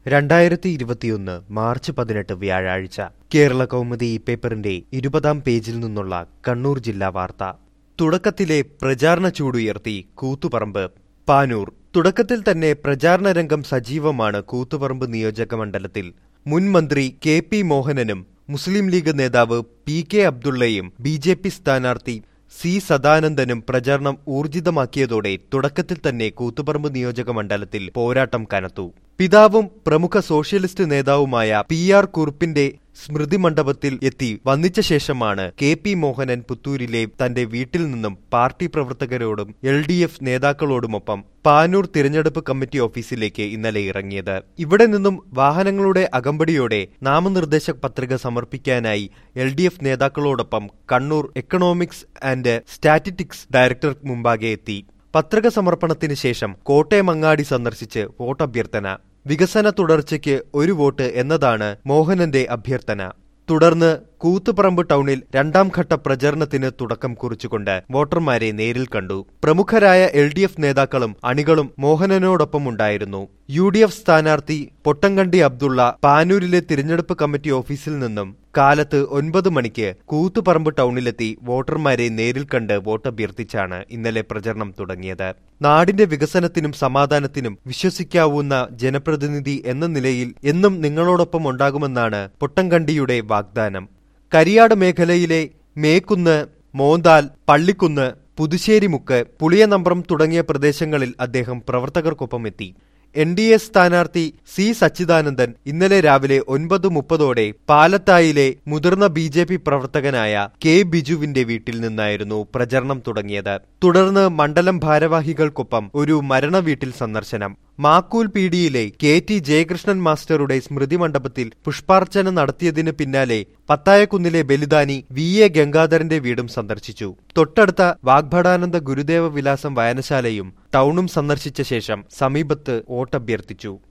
രണ്ടായിരത്തി ഇരുപത്തിയൊന്ന് മാർച്ച് പതിനെട്ട് വ്യാഴാഴ്ച കേരള കൗമുദി ഈ പേപ്പറിന്റെ ഇരുപതാം പേജിൽ നിന്നുള്ള കണ്ണൂർ ജില്ലാ വാർത്ത തുടക്കത്തിലെ പ്രചാരണ ചൂടുയർത്തി കൂത്തുപറമ്പ് പാനൂർ തുടക്കത്തിൽ തന്നെ പ്രചാരണ രംഗം സജീവമാണ് കൂത്തുപറമ്പ് നിയോജക മണ്ഡലത്തിൽ മുൻ മന്ത്രി കെ പി മോഹനനും മുസ്ലിം ലീഗ് നേതാവ് പി കെ അബ്ദുള്ളയും ബി ജെ പി സ്ഥാനാർത്ഥി സി സദാനന്ദനും പ്രചാരണം ഊർജിതമാക്കിയതോടെ തുടക്കത്തിൽ തന്നെ കൂത്തുപറമ്പ് നിയോജക മണ്ഡലത്തിൽ പോരാട്ടം കനത്തു പിതാവും പ്രമുഖ സോഷ്യലിസ്റ്റ് നേതാവുമായ പി ആർ കുറുപ്പിന്റെ സ്മൃതി മണ്ഡപത്തിൽ എത്തി വന്നിച്ച ശേഷമാണ് കെ പി മോഹനൻ പുത്തൂരിലെ തന്റെ വീട്ടിൽ നിന്നും പാർട്ടി പ്രവർത്തകരോടും എൽ ഡി എഫ് നേതാക്കളോടുമൊപ്പം പാനൂർ തിരഞ്ഞെടുപ്പ് കമ്മിറ്റി ഓഫീസിലേക്ക് ഇന്നലെ ഇറങ്ങിയത് ഇവിടെ നിന്നും വാഹനങ്ങളുടെ അകമ്പടിയോടെ നാമനിർദ്ദേശ പത്രിക സമർപ്പിക്കാനായി എൽ ഡി എഫ് നേതാക്കളോടൊപ്പം Kannur economics and statistics director മുമ്പാകെ എത്തി പത്രിക സമർപ്പണത്തിന് ശേഷം കോട്ടയമങ്ങാടി സന്ദർശിച്ച് വോട്ടഭ്യർത്ഥന വികസന തുടർച്ചയ്ക്ക് ഒരു വോട്ട് എന്നതാണ് മോഹനന്റെ അഭ്യർത്ഥന തുടർന്ന് കൂത്തുപറമ്പ് ടൗണിൽ രണ്ടാം ഘട്ട പ്രചരണത്തിന് തുടക്കം കുറിച്ചുകൊണ്ട് വോട്ടർമാരെ നേരിൽ കണ്ടു പ്രമുഖരായ എൽ ഡി എഫ് നേതാക്കളും അണികളും മോഹനനോടൊപ്പം ഉണ്ടായിരുന്നു യു ഡി എഫ് സ്ഥാനാർത്ഥി പൊട്ടങ്കണ്ടി അബ്ദുള്ള പാനൂരിലെ തിരഞ്ഞെടുപ്പ് കമ്മിറ്റി ഓഫീസിൽ നിന്നും കാലത്ത് ഒൻപത് മണിക്ക് കൂത്തുപറമ്പ് ടൗണിലെത്തി വോട്ടർമാരെ നേരിൽ കണ്ട് വോട്ടഭ്യർത്ഥിച്ചാണ് ഇന്നലെ പ്രചരണം തുടങ്ങിയത് നാടിന്റെ വികസനത്തിനും സമാധാനത്തിനും വിശ്വസിക്കാവുന്ന ജനപ്രതിനിധി എന്ന നിലയിൽ എന്നും നിങ്ങളോടൊപ്പം ഉണ്ടാകുമെന്നാണ് പൊട്ടങ്കണ്ടിയുടെ വാഗ്ദാനം കരിയാട് മേഖലയിലെ മേക്കുന്ന് മോന്താൽ പള്ളിക്കുന്ന് പുതുശ്ശേരിമുക്ക് പുളിയനമ്പ്രം തുടങ്ങിയ പ്രദേശങ്ങളിൽ അദ്ദേഹം പ്രവർത്തകർക്കൊപ്പം എത്തി എൻ ഡി എ സ്ഥാനാർത്ഥി സി സച്ചിദാനന്ദൻ ഇന്നലെ രാവിലെ ഒൻപത് മുപ്പതോടെ പാലത്തായിലെ മുതിർന്ന ബി ജെ പി പ്രവർത്തകനായ കെ ബിജുവിന്റെ വീട്ടിൽ നിന്നായിരുന്നു പ്രചരണം തുടങ്ങിയത് തുടർന്ന് മണ്ഡലം ഭാരവാഹികൾക്കൊപ്പം ഒരു മരണ വീട്ടിൽ സന്ദർശനം മാക്കൂൽ പീഡിയിലെ കെ ടി ജയകൃഷ്ണൻ മാസ്റ്ററുടെ സ്മൃതി മണ്ഡപത്തിൽ പുഷ്പാർച്ചന നടത്തിയതിന് പിന്നാലെ പത്തായക്കുന്നിലെ ബലിദാനി വി എ ഗംഗാധരന്റെ വീടും സന്ദർശിച്ചു തൊട്ടടുത്ത വാഗ്ഭടാനന്ദ ഗുരുദേവ വിലാസം വായനശാലയും ടൗണും സന്ദർശിച്ച ശേഷം സമീപത്ത് വോട്ടഭ്യർത്ഥിച്ചു